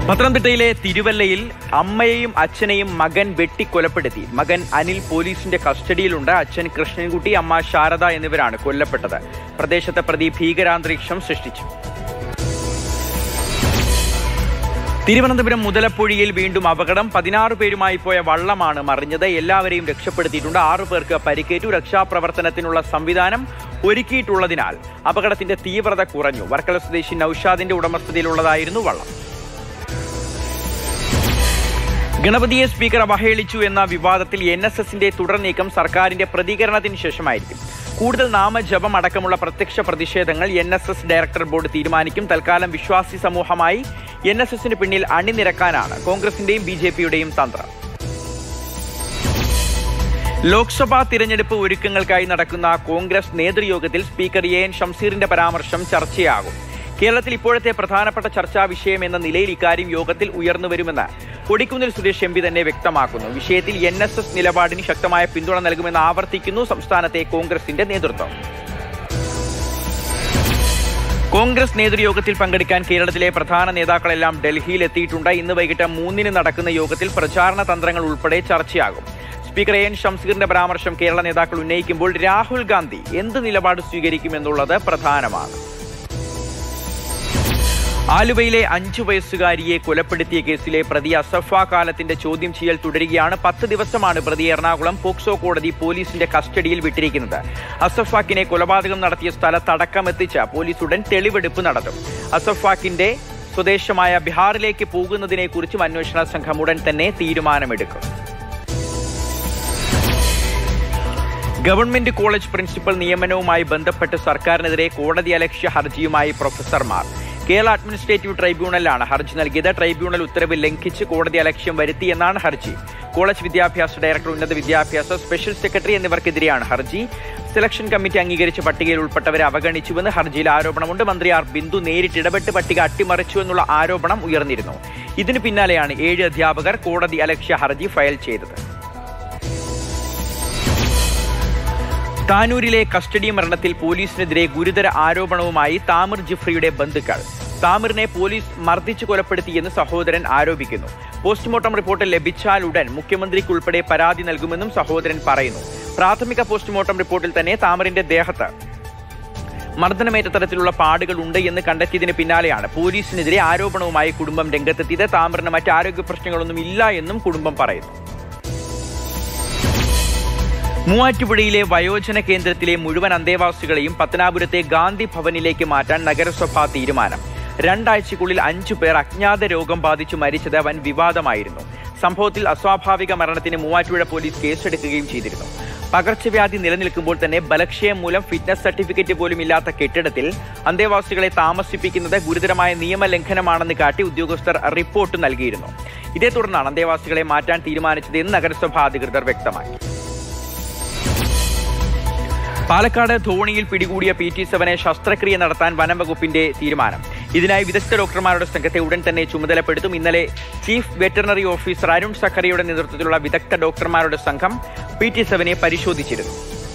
പത്തനംതിട്ടയിലെ തിരുവല്ലയിൽ അമ്മയെയും അച്ഛനെയും മകൻ വെട്ടിക്കൊലപ്പെടുത്തി മകൻ അനിൽ പോലീസിന്റെ കസ്റ്റഡിയിലുണ്ട് അച്ഛൻ കൃഷ്ണൻകുട്ടി അമ്മ ശാരദ എന്നിവരാണ് കൊല്ലപ്പെട്ടത് പ്രദേശത്തെ പ്രതി ഭീകരാന്തരീക്ഷം സൃഷ്ടിച്ചു തിരുവനന്തപുരം മുതലപ്പുഴയിൽ വീണ്ടും അപകടം പതിനാറ് പേരുമായി പോയ വള്ളമാണ് മറിഞ്ഞത് എല്ലാവരെയും രക്ഷപ്പെടുത്തിയിട്ടുണ്ട് ആറു പേർക്ക് പരിക്കേറ്റു രക്ഷാപ്രവർത്തനത്തിനുള്ള സംവിധാനം ഒരുക്കിയിട്ടുള്ളതിനാൽ അപകടത്തിന്റെ തീവ്രത കുറഞ്ഞു വർക്കല സ്വദേശി നൌഷാദിന്റെ ഉടമസ്ഥതയിലുള്ളതായിരുന്നു വള്ളം ഗണപതിയെ സ്പീക്കർ അവഹേളിച്ചു എന്ന വിവാദത്തിൽ എൻ എസ് എസിന്റെ തുടർ നീക്കം സർക്കാരിന്റെ പ്രതികരണത്തിന് ശേഷമായിരിക്കും കൂടുതൽ നാമജപം അടക്കമുള്ള പ്രത്യക്ഷ പ്രതിഷേധങ്ങൾ N S S director board തീരുമാനിക്കും തൽക്കാലം വിശ്വാസി സമൂഹമായി എൻ എസ് എസിന് പിന്നിൽ അണിനിരക്കാനാണ് കോൺഗ്രസിന്റെയും ബി ജെ പിയുടെയും തന്ത്രം ലോക്സഭാ തിരഞ്ഞെടുപ്പ് ഒരുക്കങ്ങൾക്കായി നടക്കുന്ന കോൺഗ്രസ് നേതൃയോഗത്തിൽ സ്പീക്കർ എ എൻ ഷംസീറിന്റെ പരാമർശം ചർച്ചയാകും കേരളത്തിൽ ഇപ്പോഴത്തെ പ്രധാനപ്പെട്ട ചർച്ചാ വിഷയം എന്ന നിലയിൽ ഇക്കാര്യം യോഗത്തിൽ ഉയർന്നുവരുമെന്ന് കൊടിക്കുന്നിൽ സുരേഷ് എം പി തന്നെ വ്യക്തമാക്കുന്നു വിഷയത്തിൽ എൻ എസ് എസ് നിലപാടിന് ശക്തമായ പിന്തുണ നൽകുമെന്ന് ആവർത്തിക്കുന്നു സംസ്ഥാനത്തെ കോൺഗ്രസിന്റെ നേതൃത്വം കോൺഗ്രസ് നേതൃയോഗത്തിൽ പങ്കെടുക്കാൻ കേരളത്തിലെ പ്രധാന നേതാക്കളെല്ലാം ഡൽഹിയിൽ എത്തിയിട്ടുണ്ട് ഇന്ന് വൈകിട്ട് മൂന്നിന് നടക്കുന്ന യോഗത്തിൽ പ്രചാരണ തന്ത്രങ്ങൾ ഉൾപ്പെടെ ചർച്ചയാകും സ്പീക്കർ എ എൻ ഷംസീറിന്റെ പരാമർശം കേരള നേതാക്കൾ ഉന്നയിക്കുമ്പോൾ രാഹുൽ ഗാന്ധി എന്ത് നിലപാട് സ്വീകരിക്കുമെന്നുള്ളത് പ്രധാനമാണ് ആലുവയിലെ അഞ്ചു വയസ്സുകാരിയെ കൊലപ്പെടുത്തിയ കേസിലെ പ്രതി അസഫ കാലത്തിന്റെ ചോദ്യം ചെയ്യൽ തുടരുകയാണ് പത്ത് ദിവസമാണ് പ്രതി എറണാകുളം പോക്സോ കോടതി പോലീസിന്റെ കസ്റ്റഡിയിൽ വിട്ടിരിക്കുന്നത് അസഫാക്കിനെ കൊലപാതകം നടത്തിയ സ്ഥലത്തടക്കം എത്തിച്ച് പോലീസ് ഉടൻ തെളിവെടുപ്പ് നടത്തും അസഫാക്കിന്റെ സ്വദേശമായ ബീഹാറിലേക്ക് പോകുന്നതിനെക്കുറിച്ചും അന്വേഷണ സംഘം ഉടൻ തന്നെ തീരുമാനമെടുക്കും ഗവൺമെന്റ് കോളേജ് പ്രിൻസിപ്പൽ നിയമനവുമായി ബന്ധപ്പെട്ട് സർക്കാരിനെതിരെ കോടതി അലക്ഷ്യ ഹർജിയുമായി പ്രൊഫസർമാർ കേരള അഡ്മിനിസ്ട്രേറ്റീവ് ട്രൈബ്യൂണലാണ് ഹർജി നൽകിയത് ട്രൈബ്യൂണൽ ഉത്തരവ് ലംഘിച്ച് കോടതി അലക്ഷ്യം വരുത്തിയെന്നാണ് ഹർജി കോളേജ് വിദ്യാഭ്യാസ ഡയറക്ടർ ഉന്നത വിദ്യാഭ്യാസ സ്പെഷ്യൽ സെക്രട്ടറി എന്നിവർക്കെതിരെയാണ് ഹർജി സെലക്ഷൻ കമ്മിറ്റി അംഗീകരിച്ച പട്ടികയിൽ ഉൾപ്പെട്ടവരെ അവഗണിച്ചുവെന്ന് ഹർജിയിൽ ആരോപണമുണ്ട് മന്ത്രി ആർ ബിന്ദു നേരിട്ട് ഇടപെട്ട് പട്ടിക അട്ടിമറിച്ചു എന്നുള്ള ആരോപണം ഉയർന്നിരുന്നു ഇതിനു പിന്നാലെയാണ് ഏഴ് അധ്യാപകർ കോടതി അലക്ഷ്യ ഹർജി ഫയൽ ചെയ്തത് താനൂരിലെ കസ്റ്റഡി മരണത്തിൽ പോലീസിനെതിരെ ഗുരുതര ആരോപണവുമായി താമിർ ജിഫ്രിയുടെ ബന്ധുക്കൾ താമിറിനെ പോലീസ് മർദ്ദിച്ചു കൊലപ്പെടുത്തിയെന്ന് സഹോദരൻ ആരോപിക്കുന്നു പോസ്റ്റ്മോർട്ടം റിപ്പോർട്ട് ലഭിച്ചാൽ ഉടൻ മുഖ്യമന്ത്രിക്കുൾപ്പെടെ പരാതി നൽകുമെന്നും സഹോദരൻ പറയുന്നു പ്രാഥമിക പോസ്റ്റ്മോർട്ടം റിപ്പോർട്ടിൽ തന്നെ താമറിന്റെ ദേഹത്ത് മർദ്ദനമേറ്റ തരത്തിലുള്ള പാടുകൾ ഉണ്ട് എന്ന് കണ്ടെത്തിയതിന് പിന്നാലെയാണ് പോലീസിനെതിരെ ആരോപണവുമായി കുടുംബം രംഗത്തെത്തിയത് താമറിന് മറ്റ് ആരോഗ്യ പ്രശ്നങ്ങളൊന്നും ഇല്ല എന്നും കുടുംബം പറയുന്നു മൂവാറ്റുപുഴയിലെ വയോജന കേന്ദ്രത്തിലെ മുഴുവൻ അന്തേവാസികളെയും പത്തനാപുരത്തെ ഗാന്ധി ഭവനിലേക്ക് മാറ്റാൻ നഗരസഭാ തീരുമാനം രണ്ടാഴ്ചക്കുള്ളിൽ അഞ്ചു പേർ അജ്ഞാത രോഗം ബാധിച്ചു മരിച്ചത് വൻ വിവാദമായിരുന്നു സംഭവത്തിൽ അസ്വാഭാവിക മരണത്തിന് മൂവാറ്റുപുഴ പോലീസ് കേസെടുക്കുകയും ചെയ്തിരുന്നു പകർച്ചവ്യാധി നിലനിൽക്കുമ്പോൾ തന്നെ ബലക്ഷയം മൂലം ഫിറ്റ്നസ് സർട്ടിഫിക്കറ്റ് പോലും ഇല്ലാത്ത കെട്ടിടത്തിൽ അന്തേവാസികളെ താമസിപ്പിക്കുന്നത് ഗുരുതരമായ നിയമലംഘനമാണെന്ന് കാട്ടി ഉദ്യോഗസ്ഥർ റിപ്പോർട്ട് നൽകിയിരുന്നു ഇതേ തുടർന്നാണ് അന്തേവാസികളെ മാറ്റാൻ തീരുമാനിച്ചതെന്ന് നഗരസഭാ അധികൃതർ വ്യക്തമാക്കി പാലക്കാട് ധോണിയിൽ പിടികൂടിയ പി ടി സെവനെ ശസ്ത്രക്രിയ നടത്താൻ വനം വകുപ്പിന്റെ തീരുമാനം ഇതിനായി വിദഗ്ധ ഡോക്ടർമാരുടെ സംഘത്തെ ഉടൻ തന്നെ ചുമതലപ്പെടുത്തും ഇന്നലെ ചീഫ് വെറ്ററിനറി ഓഫീസർ അരുൺ സഖറിയുടെ നേതൃത്വത്തിലുള്ള വിദഗ്ധ ഡോക്ടർമാരുടെ സംഘം പി ടി സെവനെ പരിശോധിച്ചിരുന്നു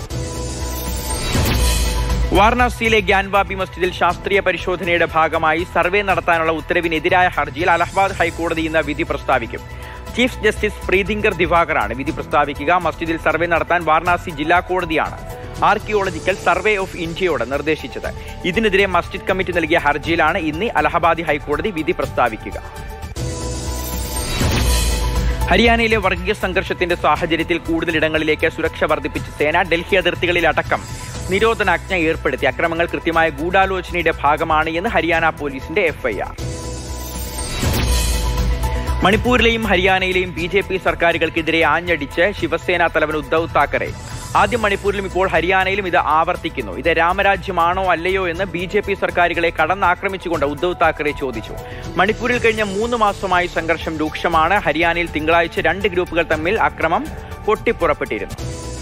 വാരണാസിയിലെ ഗ്യാൻവാബി മസ്ജിദിൽ ശാസ്ത്രീയ പരിശോധനയുടെ ഭാഗമായി സർവേ നടത്താനുള്ള ഉത്തരവിനെതിരായ ഹർജിയിൽ അലഹബാദ് ഹൈക്കോടതി ഇന്ന് വിധി പ്രസ്താവിക്കും ചീഫ് ജസ്റ്റിസ് പ്രീതിങ്കർ ദിവാകറാണ് വിധി പ്രസ്താവിക്കുക മസ്ജിദിൽ സർവേ നടത്താൻ വാരണാസി ജില്ലാ കോടതിയാണ് ആർക്കിയോളജിക്കൽ സർവേ ഓഫ് ഇന്ത്യയോട് നിർദ്ദേശിച്ചത് ഇതിനെതിരെ മസ്ജിദ് കമ്മിറ്റി നൽകിയ ഹർജിയിലാണ് ഇന്ന് അലഹബാദി ഹൈക്കോടതി വിധി പ്രസ്താവിക്കുക ഹരിയാനയിലെ വർഗീയ സംഘർഷത്തിന്റെ സാഹചര്യത്തിൽ കൂടുതൽ ഇടങ്ങളിലേക്ക് സുരക്ഷ വർദ്ധിപ്പിച്ച സേന ഡൽഹി അതിർത്തികളിലടക്കം നിരോധനാജ്ഞ ഏർപ്പെടുത്തി അക്രമങ്ങൾ കൃത്യമായ ഗൂഢാലോചനയുടെ ഭാഗമാണ് എന്ന് ഹരിയാന പോലീസിന്റെ എഫ്ഐആർ മണിപ്പൂരിലെയും ഹരിയാനയിലെയും ബി ജെ പി സർക്കാരുകൾക്കെതിരെ ആഞ്ഞടിച്ച് ശിവസേന തലവൻ ഉദ്ധവ് താക്കറെ ആദ്യം മണിപ്പൂരിലും ഇപ്പോൾ ഹരിയാനയിലും ഇത് ആവർത്തിക്കുന്നു ഇത് രാമരാജ്യമാണോ അല്ലയോ എന്ന് ബി ജെ പി സർക്കാരുകളെ കടന്നാക്രമിച്ചുകൊണ്ട് ഉദ്ധവ് താക്കറെ ചോദിച്ചു മണിപ്പൂരിൽ കഴിഞ്ഞ മൂന്ന് മാസമായി സംഘർഷം രൂക്ഷമാണ് ഹരിയാനയിൽ തിങ്കളാഴ്ച രണ്ട് ഗ്രൂപ്പുകൾ തമ്മിൽ അക്രമം പൊട്ടിപ്പുറപ്പെട്ടിരുന്നു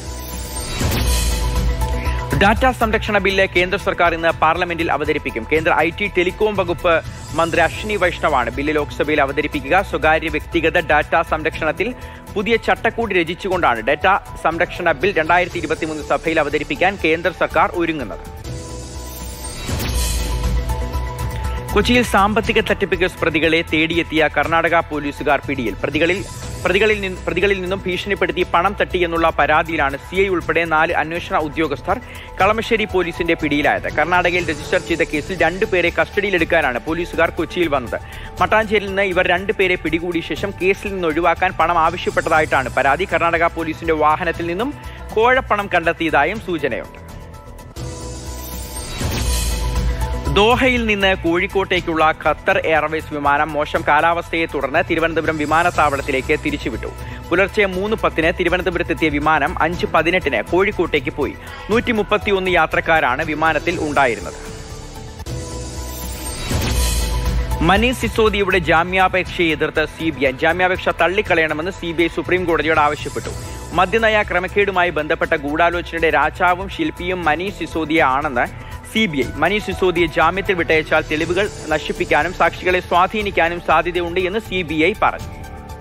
ഡാറ്റാ സംരക്ഷണ ബില്ല് കേന്ദ്ര സർക്കാർ ഇന്ന് പാർലമെന്റിൽ അവതരിപ്പിക്കും കേന്ദ്ര ഐ ടി ടെലികോം വകുപ്പ് മന്ത്രി അശ്വിനി വൈഷ്ണവാണ് ബില്ല് ലോക്സഭയിൽ അവതരിപ്പിക്കുക സ്വകാര്യ വ്യക്തിഗത ഡാറ്റാ സംരക്ഷണത്തിൽ പുതിയ ചട്ടക്കൂട് രചിച്ചുകൊണ്ടാണ് ഡാറ്റാ സംരക്ഷണ ബിൽ രണ്ടായിരത്തി ഇരുപത്തിമൂന്ന് സഭയിൽ അവതരിപ്പിക്കാൻ കേന്ദ്ര സർക്കാർ ഒരുങ്ങുന്നത് കൊച്ചിയിൽ സാമ്പത്തിക തട്ടിപ്പ് കേസ് പ്രതികളെ തേടിയെത്തിയ കർണാടക പോലീസുകാർ പിടിയിൽ പ്രതികളിൽ പ്രതികളിൽ നിന്ന് പ്രതികളിൽ നിന്നും ഭീഷണിപ്പെടുത്തി പണം തട്ടി എന്നുള്ള പരാതിയിലാണ് സി ഐ ഉൾപ്പെടെ നാല് അന്വേഷണ ഉദ്യോഗസ്ഥർ കളമശ്ശേരി പോലീസിന്റെ പിടിയിലായത് കർണാടകയിൽ രജിസ്റ്റർ ചെയ്ത കേസിൽ രണ്ടുപേരെ കസ്റ്റഡിയിലെടുക്കാനാണ് പോലീസുകാർ കൊച്ചിയിൽ വന്നത് മട്ടാഞ്ചേരിയിൽ നിന്ന് ഇവർ രണ്ടുപേരെ പിടികൂടിയ ശേഷം കേസിൽ നിന്ന് ഒഴിവാക്കാൻ പണം ആവശ്യപ്പെട്ടതായിട്ടാണ് പരാതി കർണാടക പോലീസിന്റെ വാഹനത്തിൽ നിന്നും കോഴപ്പണം കണ്ടെത്തിയതായും സൂചനയുണ്ട് ദോഹയിൽ നിന്ന് കോഴിക്കോട്ടേക്കുള്ള ഖത്തർ എയർവേസ് വിമാനം മോശം കാലാവസ്ഥയെ തുടർന്ന് തിരുവനന്തപുരം വിമാനത്താവളത്തിലേക്ക് തിരിച്ചുവിട്ടു പുലർച്ചെ മൂന്ന് പത്തിന് തിരുവനന്തപുരത്തെത്തിയ വിമാനം അഞ്ച് പതിനെട്ടിന് കോഴിക്കോട്ടേക്ക് പോയി നൂറ്റി മുപ്പത്തിയൊന്ന് യാത്രക്കാരാണ് വിമാനത്തിൽ ഉണ്ടായിരുന്നത് മനീഷ് സിസോദിയുടെ ജാമ്യാപേക്ഷയെ എതിർത്ത് സി ബി ഐ ജാമ്യാപേക്ഷ തള്ളിക്കളയണമെന്ന് സി ബി ഐ സുപ്രീം കോടതിയോട് ആവശ്യപ്പെട്ടു മദ്യനയ ക്രമക്കേടുമായി ബന്ധപ്പെട്ട ഗൂഢാലോചനയുടെ രാജാവും ശില്പിയും മനീഷ് സിസോദിയ ആണെന്ന് സി ബി ഐ മനീഷ് സിസോദിയെ ജാമ്യത്തിൽ വിട്ടയച്ചാൽ തെളിവുകൾ നശിപ്പിക്കാനും സാക്ഷികളെ സ്വാധീനിക്കാനും സാധ്യതയുണ്ട് എന്ന് സി ബി ഐ പറഞ്ഞു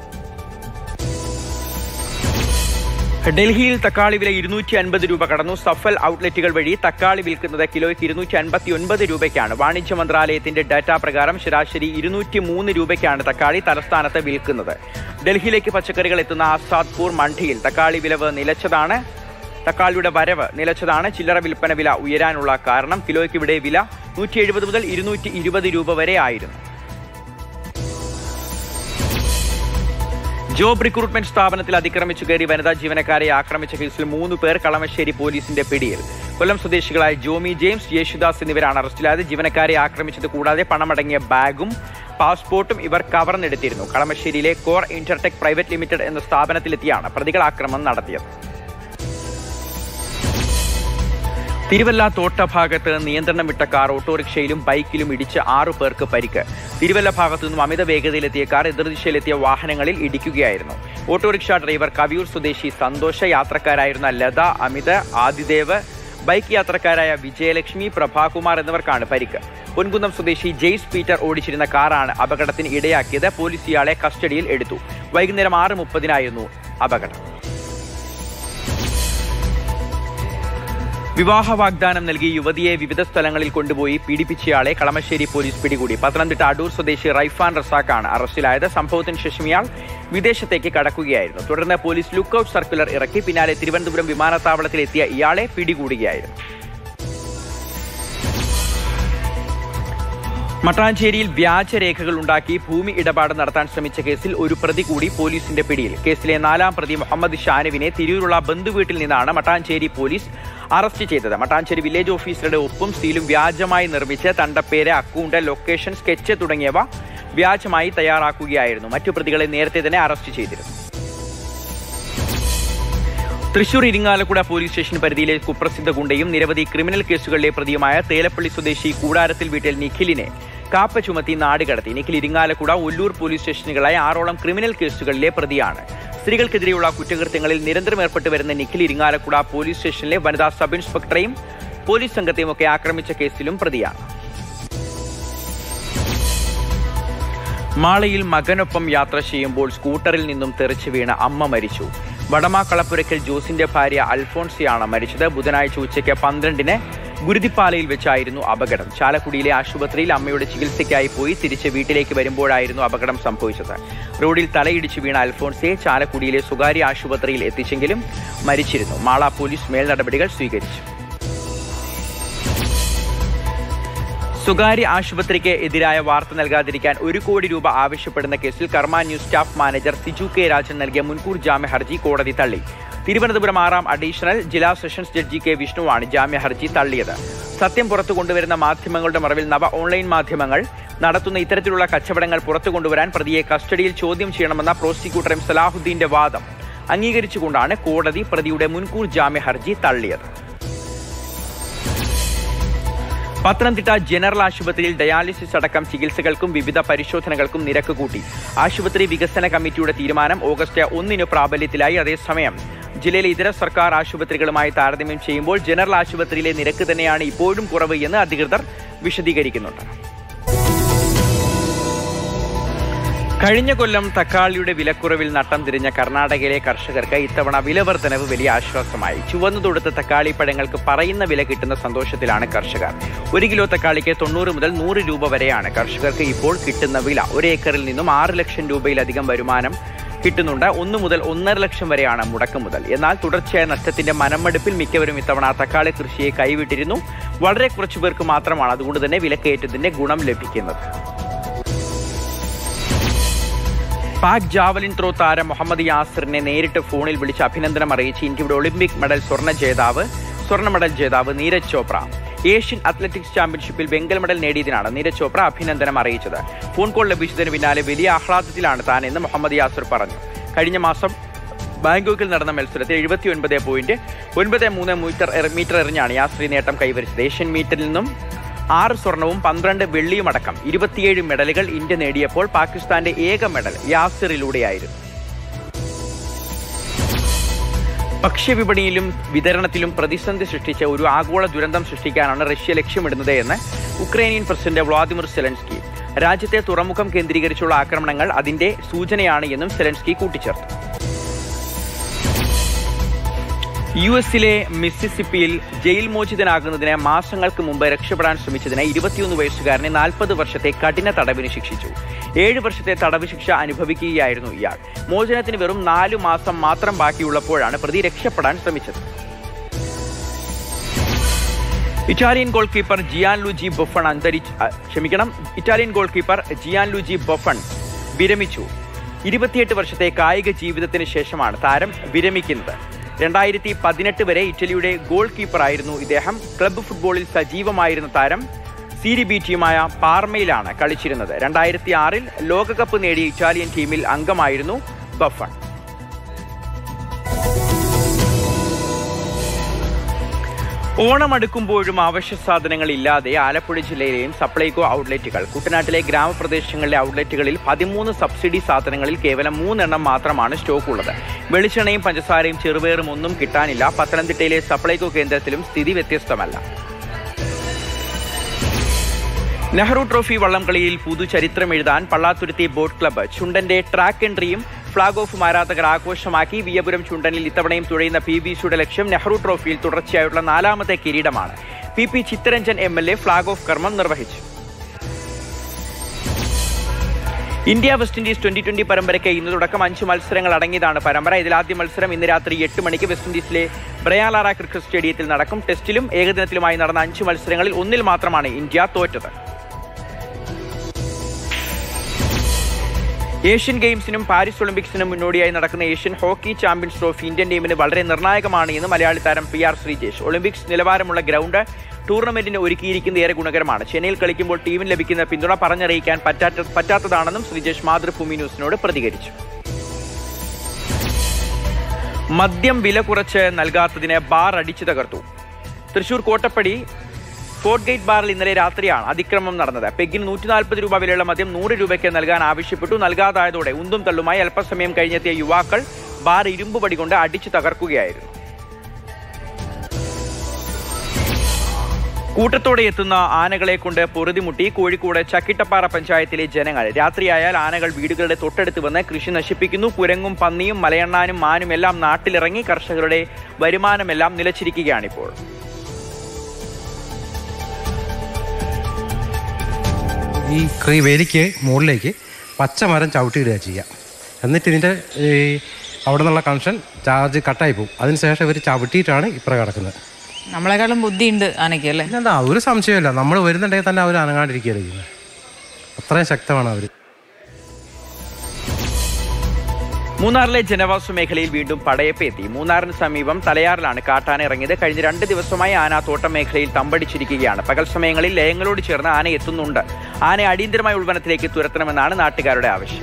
ഡൽഹിയിൽ തക്കാളി വില ഇരുന്നൂറ്റി അൻപത് രൂപ കടന്നു സഫൽ ഔട്ട്ലെറ്റുകൾ വഴി തക്കാളി വിൽക്കുന്നത് കിലോയ്ക്ക് ഇരുന്നൂറ്റി അൻപത്തി ഒൻപത് രൂപയ്ക്കാണ് വാണിജ്യ മന്ത്രാലയത്തിന്റെ ഡാറ്റ പ്രകാരം ശരാശരി ഇരുന്നൂറ്റി മൂന്ന് രൂപയ്ക്കാണ് തക്കാളി തലസ്ഥാനത്ത് വിൽക്കുന്നത് ഡൽഹിയിലേക്ക് പച്ചക്കറികൾ എത്തുന്ന ആസാദ്പൂർ മണ്ഡിയിൽ തക്കാളി വിലവ് നിലച്ചതാണ് തക്കാളിയുടെ വരവ് നിലച്ചതാണ് ചില്ലറ വിൽപ്പന വില ഉയരാനുള്ള കാരണം കിലോയ്ക്ക് ഇവിടെ വില നൂറ്റി എഴുപത് മുതൽ ഇരുന്നൂറ്റി ഇരുപത് രൂപ വരെ ആയിരുന്നു ജോബ് റിക്രൂട്ട്മെന്റ് സ്ഥാപനത്തിൽ അതിക്രമിച്ചു കയറി വനിതാ ജീവനക്കാരെ ആക്രമിച്ച കേസിൽ മൂന്ന് പേർ കളമശ്ശേരി പോലീസിന്റെ പിടിയിൽ കൊല്ലം സ്വദേശികളായ ജോമി ജെയിംസ് യേശുദാസ് എന്നിവരാണ് അറസ്റ്റിലായത് ജീവനക്കാരെ ആക്രമിച്ചത് കൂടാതെ പണമടങ്ങിയ ബാഗും പാസ്പോർട്ടും ഇവർ കവർന്നെടുത്തിരുന്നു കളമശ്ശേരിയിലെ കോർ ഇന്റർടെക് പ്രൈവറ്റ് ലിമിറ്റഡ് എന്ന സ്ഥാപനത്തിലെത്തിയാണ് പ്രതികൾ ആക്രമണം നടത്തിയത് തിരുവല്ല തോട്ട ഭാഗത്ത് നിയന്ത്രണം വിട്ട കാർ ഓട്ടോറിക്ഷയിലും ബൈക്കിലും ഇടിച്ച് ആറു പേർക്ക് പരിക്ക് തിരുവല്ല ഭാഗത്തു നിന്നും അമിത വേഗതയിലെത്തിയ കാർ എതിർദിശയിലെത്തിയ വാഹനങ്ങളിൽ ഇടിക്കുകയായിരുന്നു ഓട്ടോറിക്ഷ ഡ്രൈവർ കവിയൂർ സ്വദേശി സന്തോഷ യാത്രക്കാരായിരുന്ന ലത അമിത ആദിദേവ് ബൈക്ക് യാത്രക്കാരായ വിജയലക്ഷ്മി പ്രഭാകുമാർ എന്നിവർക്കാണ് പരിക്ക് പൊൻകുന്നം സ്വദേശി ജെയ്സ് പീറ്റർ ഓടിച്ചിരുന്ന കാറാണ് അപകടത്തിന് ഇടയാക്കിയത് പോലീസ് ഇയാളെ കസ്റ്റഡിയിൽ എടുത്തു വൈകുന്നേരം ആറ് മുപ്പതിനായിരുന്നു അപകടം വിവാഹ വാഗ്ദാനം നൽകി യുവതിയെ വിവിധ സ്ഥലങ്ങളിൽ കൊണ്ടുപോയി പീഡിപ്പിച്ചയാളെ കളമശ്ശേരി പോലീസ് പിടികൂടി പത്തനംതിട്ട അടൂർ സ്വദേശി റൈഫാൻ റസാഖാണ് അറസ്റ്റിലായത് സംഭവത്തിന് ശേഷം ഇയാൾ വിദേശത്തേക്ക് കടക്കുകയായിരുന്നു തുടർന്ന് പോലീസ് ലുക്കൌട്ട് സർക്കുലർ ഇറക്കി പിന്നാലെ തിരുവനന്തപുരം വിമാനത്താവളത്തിലെത്തിയ ഇയാളെ പിടികൂടുകയായിരുന്നു മട്ടാഞ്ചേരിയിൽ വ്യാജരേഖകൾ ഉണ്ടാക്കി ഭൂമി ഇടപാട് നടത്താൻ ശ്രമിച്ച കേസിൽ ഒരു പ്രതി കൂടി പോലീസിന്റെ പിടിയിൽ കേസിലെ നാലാം പ്രതി മുഹമ്മദ് ഷാനുവിനെ തിരൂരുള്ള ബന്ധുവീട്ടിൽ നിന്നാണ് മട്ടാഞ്ചേരി പോലീസ് അറസ്റ്റ് ചെയ്തത് മട്ടാഞ്ചേരി വില്ലേജ് ഓഫീസറുടെ ഒപ്പും സീലും വ്യാജമായി നിർമ്മിച്ച് തണ്ടപ്പേര് അക്കൗണ്ട് ലൊക്കേഷൻ സ്കെച്ച് തുടങ്ങിയവ വ്യാജമായി തയ്യാറാക്കുകയായിരുന്നു മറ്റു പ്രതികളെ നേരത്തെ തന്നെ അറസ്റ്റ് ചെയ്തിരുന്നു തൃശൂർ ഇരിങ്ങാലക്കുട പോലീസ് സ്റ്റേഷൻ പരിധിയിലെ കുപ്രസിദ്ധ ഗുണ്ടയും നിരവധി ക്രിമിനൽ കേസുകളിലെ പ്രതിയുമായ തേലപ്പള്ളി സ്വദേശി കൂടാരത്തിൽ വീട്ടിൽ നിഖിലിനെ കാപ്പ ചുമത്തി നാടുകടത്തി നിഖിൽ ഇരിങ്ങാലക്കുട ഒല്ലൂർ പോലീസ് സ്റ്റേഷനുകളായ ആറോളം ക്രിമിനൽ കേസുകളിലെ പ്രതിയാണ് സ്ത്രീകൾക്കെതിരെയുള്ള കുറ്റകൃത്യങ്ങളിൽ നിരന്തരം ഏർപ്പെട്ടു വരുന്ന നിഖിൽ ഇരിങ്ങാലക്കുട പോലീസ് സ്റ്റേഷനിലെ വനിതാ സബ് ഇൻസ്പെക്ടറെയും പോലീസ് സംഘത്തെയും ഒക്കെ ആക്രമിച്ച കേസിലും പ്രതിയാണ് മാളയിൽ മകനൊപ്പം യാത്ര ചെയ്യുമ്പോൾ സ്കൂട്ടറിൽ നിന്നും തെറിച്ചു വീണ അമ്മ മരിച്ചു വടമാ കളപ്പുരയ്ക്കൽ ജോസിന്റെ ഭാര്യ അൽഫോൺസിയാണ് മരിച്ചത് ബുധനാഴ്ച ഉച്ചയ്ക്ക് പന്ത്രണ്ടിന് ഗുരുതിപ്പാലയിൽ വെച്ചായിരുന്നു അപകടം ചാലക്കുടിയിലെ ആശുപത്രിയിൽ അമ്മയുടെ ചികിത്സയ്ക്കായി പോയി തിരിച്ച് വീട്ടിലേക്ക് വരുമ്പോഴായിരുന്നു അപകടം സംഭവിച്ചത് റോഡിൽ തലയിടിച്ച് വീണ അൽഫോൺസിയെ ചാലക്കുടിയിലെ സ്വകാര്യ ആശുപത്രിയിൽ എത്തിച്ചെങ്കിലും മരിച്ചിരുന്നു മാള പോലീസ് മേൽനടപടികൾ സ്വീകരിച്ചു സ്വകാര്യ ആശുപത്രിക്ക് എതിരായ വാർത്ത നൽകാതിരിക്കാൻ ഒരു കോടി രൂപ ആവശ്യപ്പെടുന്ന കേസിൽ Karma News staff manager Siju K Rajan നൽകിയ മുൻകൂർ ജാമ്യ ഹർജി കോടതി തള്ളി തിരുവനന്തപുരം ആറാം അഡീഷണൽ ജില്ലാ സെഷൻസ് ജഡ്ജി കെ വിഷ്ണുവാണ് ജാമ്യ ഹർജി തള്ളിയത് സത്യം പുറത്തു കൊണ്ടുവരുന്ന മാധ്യമങ്ങളുടെ മറവിൽ നവ ഓൺലൈൻ മാധ്യമങ്ങൾ നടത്തുന്ന ഇത്തരത്തിലുള്ള കച്ചവടങ്ങൾ പുറത്തു കൊണ്ടുവരാൻ പ്രതിയെ കസ്റ്റഡിയിൽ ചോദ്യം ചെയ്യണമെന്ന പ്രോസിക്യൂട്ടർ എം സലാഹുദ്ദീന്റെ വാദം അംഗീകരിച്ചുകൊണ്ടാണ് കോടതി പ്രതിയുടെ മുൻകൂർ ജാമ്യ ഹർജി തള്ളിയത് പത്തനംതിട്ട ജനറൽ ആശുപത്രിയിൽ ഡയാലിസിസ് അടക്കം ചികിത്സകൾക്കും വിവിധ പരിശോധനകൾക്കും നിരക്ക് കൂട്ടി ആശുപത്രി വികസന കമ്മിറ്റിയുടെ തീരുമാനം ഓഗസ്റ്റ് ഒന്നിന് പ്രാബല്യത്തിലായി അതേസമയം ജില്ലയിലെ ഇതര സർക്കാർ ആശുപത്രികളുമായി താരതമ്യം ചെയ്യുമ്പോൾ ജനറൽ ആശുപത്രിയിലെ നിരക്ക് തന്നെയാണ് ഇപ്പോഴും കുറവ് എന്ന് അധികൃതർ വിശദീകരിക്കുന്നുണ്ട് കഴിഞ്ഞ കൊല്ലം തക്കാളിയുടെ വിലക്കുറവിൽ നട്ടം തിരിഞ്ഞ കർണാടകയിലെ കർഷകർക്ക് ഇത്തവണ വിലവർധനവ് വലിയ ആശ്വാസമായി ചുവന്നു തൊടുത്ത തക്കാളി പഴങ്ങൾക്ക് പറയുന്ന വില കിട്ടുന്ന സന്തോഷത്തിലാണ് കർഷകർ ഒരു കിലോ തക്കാളിക്ക് തൊണ്ണൂറ് മുതൽ നൂറ് രൂപ വരെയാണ് കർഷകർക്ക് ഇപ്പോൾ കിട്ടുന്ന വില ഒരു ഏക്കറിൽ നിന്നും ആറ് ലക്ഷം രൂപയിലധികം വരുമാനം കിട്ടുന്നുണ്ട് ഒന്ന് മുതൽ ഒന്നര ലക്ഷം വരെയാണ് മുടക്ക് മുതൽ എന്നാൽ തുടർച്ചയായ നഷ്ടത്തിന്റെ മനമെടുപ്പിൽ മിക്കവരും ഇത്തവണ തക്കാളി കൃഷിയെ കൈവിട്ടിരുന്നു വളരെ കുറച്ചു പേർക്ക് മാത്രമാണ് അതുകൊണ്ട് തന്നെ വിലക്കയറ്റത്തിന്റെ ഗുണം ലഭിക്കുന്നത് പാക് ജാവലിൻ ത്രോ താരം മുഹമ്മദ് യാസിറിനെ നേരിട്ട് ഫോണിൽ വിളിച്ച് അഭിനന്ദനം അറിയിച്ച് ഇന്ത്യയുടെ ഒളിമ്പിക് മെഡൽ സ്വർണ്ണ ജേതാവ് സ്വർണ്ണ മെഡൽ ജേതാവ് നീരജ് ചോപ്ര ഏഷ്യൻ അത്ലറ്റിക്സ് ചാമ്പ്യൻഷിപ്പിൽ വെങ്കല മെഡൽ നേടിയതിനാണ് നീരജ് ചോപ്ര അഭിനന്ദനം അറിയിച്ചത് ഫോൺ കോൾ ലഭിച്ചതിന് പിന്നാലെ വലിയ ആഹ്ലാദത്തിലാണ് താൻ എന്ന് മുഹമ്മദ് യാസിർ പറഞ്ഞു കഴിഞ്ഞ മാസം ബാങ്കോക്കിൽ നടന്ന മത്സരത്തിൽ എഴുപത്തി ഒൻപത് പോയിന്റ് ഒൻപത് മൂന്ന് മീറ്റർ എറി- മീറ്റർ എറിഞ്ഞാണ് യാസ്രി നേട്ടം കൈവരിച്ചത് ഏഷ്യൻ മീറ്റിൽ നിന്നും ആറ് സ്വർണവും പന്ത്രണ്ട് വെള്ളിയുമടക്കം ഇരുപത്തിയേഴ് മെഡലുകൾ ഇന്ത്യ നേടിയപ്പോൾ പാകിസ്ഥാന്റെ ഏക മെഡൽ യാസിറിലൂടെയായിരുന്നു ഭക്ഷ്യവിപണിയിലും വിതരണത്തിലും പ്രതിസന്ധി സൃഷ്ടിച്ച ഒരു ആഗോള ദുരന്തം സൃഷ്ടിക്കാനാണ് റഷ്യ ലക്ഷ്യമിടുന്നത് എന്ന് ഉക്രൈനിയൻ പ്രസിഡന്റ് വ്ളാദിമിർ സെലൻസ്കി രാജ്യത്തെ തുറമുഖം കേന്ദ്രീകരിച്ചുള്ള ആക്രമണങ്ങൾ അതിന്റെ സൂചനയാണ് എന്നും സെലൻസ്കി കൂട്ടിച്ചേർത്തു യു എസിലെ മിസിസിപ്പിയിൽ ജയിൽ മോചിതനാകുന്നതിന് മാസങ്ങൾക്ക് മുമ്പ് രക്ഷപ്പെടാൻ ശ്രമിച്ചതിന് ഇരുപത്തിയൊന്ന് വയസ്സുകാരനെ നാൽപ്പത് വർഷത്തെ കഠിന തടവിന് ശിക്ഷിച്ചു ഏഴ് വർഷത്തെ തടവ് ശിക്ഷ അനുഭവിക്കുകയായിരുന്നു ഇയാൾ മോചനത്തിന് വെറും നാലു മാസം മാത്രം ബാക്കിയുള്ളപ്പോഴാണ് പ്രതി രക്ഷപ്പെടാൻ ശ്രമിച്ചത് Italian goalkeeper Gianluigi Buffon അന്തരിച്ച് അ, ക്ഷമിക്കണം Italian goalkeeper Gianluigi Buffon വിരമിച്ചു ഇരുപത്തിയെട്ട് വർഷത്തെ കായിക ജീവിതത്തിന് ശേഷമാണ് താരം വിരമിക്കുന്നത് രണ്ടായിരത്തി പതിനെട്ട് വരെ ഇറ്റലിയുടെ ഗോൾ കീപ്പറായിരുന്നു ഇദ്ദേഹം ക്ലബ്ബ് ഫുട്ബോളിൽ സജീവമായിരുന്ന താരം സീരി ബി ടീമായ പാർമയിലാണ് കളിച്ചിരുന്നത് രണ്ടായിരത്തി ആറിൽ ലോകകപ്പ് നേടിയ ഇറ്റാലിയൻ ടീമിൽ അംഗമായിരുന്നു ബഫൺ ഓണം അടുക്കുമ്പോഴും അവശ്യ സാധനങ്ങൾ ഇല്ലാതെ ആലപ്പുഴ ജില്ലയിലെയും സപ്ലൈകോ ഔട്ട്ലെറ്റുകൾ കുട്ടനാട്ടിലെ ഗ്രാമപ്രദേശങ്ങളിലെ ഔട്ട്ലെറ്റുകളിൽ പതിമൂന്ന് സബ്സിഡി സാധനങ്ങളിൽ കേവലം മൂന്നെണ്ണം മാത്രമാണ് സ്റ്റോക്ക് ഉള്ളത് വെളിച്ചെണ്ണയും പഞ്ചസാരയും ചെറുപയറും ഒന്നും കിട്ടാനില്ല പത്തനംതിട്ടയിലെ സപ്ലൈകോ കേന്ദ്രത്തിലും സ്ഥിതി വ്യത്യസ്തമല്ല നെഹ്റു ട്രോഫി വള്ളംകളിയിൽ പുതുചരിത്രം എഴുതാൻ പള്ളാത്തുരുത്തി ബോട്ട് ക്ലബ്ബ് ചുണ്ടന്റെ ട്രാക്ക് എൻട്രിയും ഫ്ളാഗ് ഓഫും ആരാധകർ ആഘോഷമാക്കി വിയപുരം ചുണ്ടനിൽ ഇത്തവണയും തുഴയുന്ന പി ബി സിയുടെ ലക്ഷ്യം നെഹ്റു ട്രോഫിയിൽ തുടർച്ചയായുള്ള നാലാമത്തെ കിരീടമാണ് P P Chitharanjan M L A flag off കർമ്മം നിർവഹിച്ചു India West Indies twenty twenty പരമ്പരയ്ക്ക് ഇന്ന് തുടക്കം അഞ്ച് മത്സരങ്ങൾ അടങ്ങിയതാണ് പരമ്പര ഇതിൽ ആദ്യ മത്സരം ഇന്ന് രാത്രി എട്ട് മണിക്ക് വെസ്റ്റ് ഇൻഡീസിലെ ബ്രയാലാറ ക്രിക്കറ്റ് സ്റ്റേഡിയത്തിൽ നടക്കും ടെസ്റ്റിലും ഏകദിനത്തിലുമായി നടന്ന അഞ്ച് മത്സരങ്ങളിൽ ഒന്നിൽ മാത്രമാണ് ഇന്ത്യ തോറ്റത് ഏഷ്യൻ ഗെയിംസിനും പാരീസ് ഒളിമ്പിക്സിനും മുന്നോടിയായി നടക്കുന്ന Asian hockey champions trophy Indian ടീമിന് വളരെ നിർണായകമാണ് എന്ന് മലയാളി താരം പി ആർ ശ്രീജേഷ് ഒളിമ്പിക്സ് നിലവാരമുള്ള ഗ്രൗണ്ട് ടൂർണമെന്റിന് ഒരുക്കിയിരിക്കുന്നത് ഏറെ ഗുണകരമാണ് ചെന്നൈയിൽ കളിക്കുമ്പോൾ ടീമിന് ലഭിക്കുന്ന പിന്തുണ പറഞ്ഞറിയിക്കാൻ പറ്റാത്ത പറ്റാത്തതാണെന്നും ശ്രീജേഷ് മാതൃഭൂമി ന്യൂസിനോട് പ്രതികരിച്ചു മദ്യം വില കുറച്ച് നൽകാത്തതിന് ബാർ അടിച്ചു തകർത്തു തൃശൂർ കോട്ടപ്പടി ഫോർട്ട് ഗേറ്റ് ബാറിൽ ഇന്നലെ രാത്രിയാണ് അതിക്രമം നടന്നത് പെഗിന് നൂറ്റി നാൽപ്പത് രൂപ വിലയുള്ള മദ്യം നൂറ് രൂപയ്ക്ക് നൽകാൻ ആവശ്യപ്പെട്ടു നൽകാതായതോടെ ഉന്തും തള്ളുമായി അല്പസമയം കഴിഞ്ഞെത്തിയ യുവാക്കൾ ബാർ ഇരുമ്പുപടി കൊണ്ട് അടിച്ചു തകർക്കുകയായിരുന്നു കൂട്ടത്തോടെ എത്തുന്ന ആനകളെ കൊണ്ട് പൊറുതിമുട്ടി കോഴിക്കോട് ചക്കിട്ടപ്പാറ പഞ്ചായത്തിലെ ജനങ്ങൾ രാത്രിയായാൽ ആനകൾ വീടുകളുടെ തൊട്ടടുത്ത് വന്ന് കൃഷി നശിപ്പിക്കുന്നു കുരങ്ങും പന്നിയും മലയണ്ണാനും മാനും എല്ലാം നാട്ടിലിറങ്ങി കർഷകരുടെ വരുമാനമെല്ലാം നിലച്ചിരിക്കുകയാണിപ്പോൾ ഈ ഈ വേലിക്ക് മുകളിലേക്ക് പച്ചമരം ചവിട്ടിയിടുക ചെയ്യുക എന്നിട്ട് ഇതിൻ്റെ ഈ അവിടെ നിന്നുള്ള കണക്ഷൻ ചാർജ് കട്ടായി പോകും അതിനുശേഷം ഇവർ ചവിട്ടിയിട്ടാണ് ഇപ്പുറം കിടക്കുന്നത് നമ്മളെക്കാളും ബുദ്ധിയുണ്ട് ആനയ്ക്ക് അല്ലേ പിന്നെന്താ ഒരു സംശയമില്ല നമ്മൾ വരുന്നുണ്ടെങ്കിൽ തന്നെ അവർ അനങ്ങാണ്ടിരിക്കുകയല്ലേ ചെയ്യുന്നത് അത്രയും ശക്തമാണ് അവർ മൂന്നാറിലെ ജനവാസ മേഖലയിൽ വീണ്ടും പടയപ്പ് എത്തി മൂന്നാറിന് സമീപം തലയാറിലാണ് കാട്ടാന ഇറങ്ങിയത് കഴിഞ്ഞ രണ്ട് ദിവസമായി ആന തോട്ടം മേഖലയിൽ തമ്പടിച്ചിരിക്കുകയാണ് പകൽ സമയങ്ങളിൽ ലയങ്ങളോട് ചേർന്ന് ആന എത്തുന്നുണ്ട് ആനയെ അടിയന്തരമായ ഉൾവനത്തിലേക്ക് തുരത്തണമെന്നാണ് നാട്ടുകാരുടെ ആവശ്യം